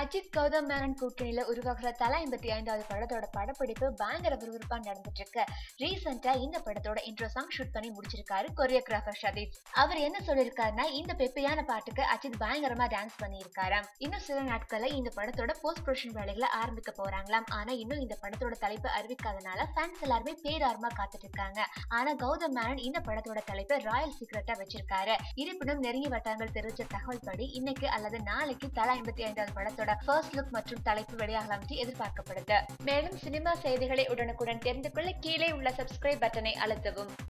அஜித் கௌதம் மேனன் கூட்டணியில உருவாகிற தலா எண்பத்தி ஐந்தாவது படத்தோட படப்பிடிப்பு பயங்கர விறுவிறுப்பா நடந்துட்டு இருக்கு ரீசெண்டா இந்த படத்தோட இன்ட்ரோ சாங் ஷூட் பண்ணி முடிச்சிருக்காரு கொரியோகிராஃபர் சதீஷ் அவர் என்ன சொல்லியிருக்காருன்னா இந்த பெப்பையான பாட்டுக்கு அஜித் பயங்கரமா டான்ஸ் பண்ணியிருக்காராம் இன்னும் சில நாட்கள்ல இந்த படத்தோட போஸ்ட் ப்ரொடக்ஷன் வேலைகளை ஆரம்பிக்க போறாங்களாம் ஆனா இன்னும் இந்த படத்தோட தலைப்பு அறிவிக்காதனால ஃபேன்ஸ் எல்லாருமே பேரார்மா காத்துட்டு இருக்காங்க ஆனா கௌதம் மேனன் இந்த படத்தோட தலைப்பை ராயல் சீக்ரெட்டா வச்சிருக்காரு இருப்பினும் நெருங்கிய வட்டாரங்கள் தெரிவிச்ச தகவல் படி இன்னைக்கு அல்லது நாளைக்கு தலா எண்பத்தி ஐந்தாவது படத்தோட ஃபர்ஸ்ட் லுக் மற்றும் தலைப்பு வெளியாகலாம் என்று எதிர்பார்க்கப்படுது மேலும் சினிமா செய்திகளை உடனுக்குடன் தெரிந்து கொள்ள கீழே உள்ள சப்ஸ்கிரைப் பட்டனை அழுத்தவும்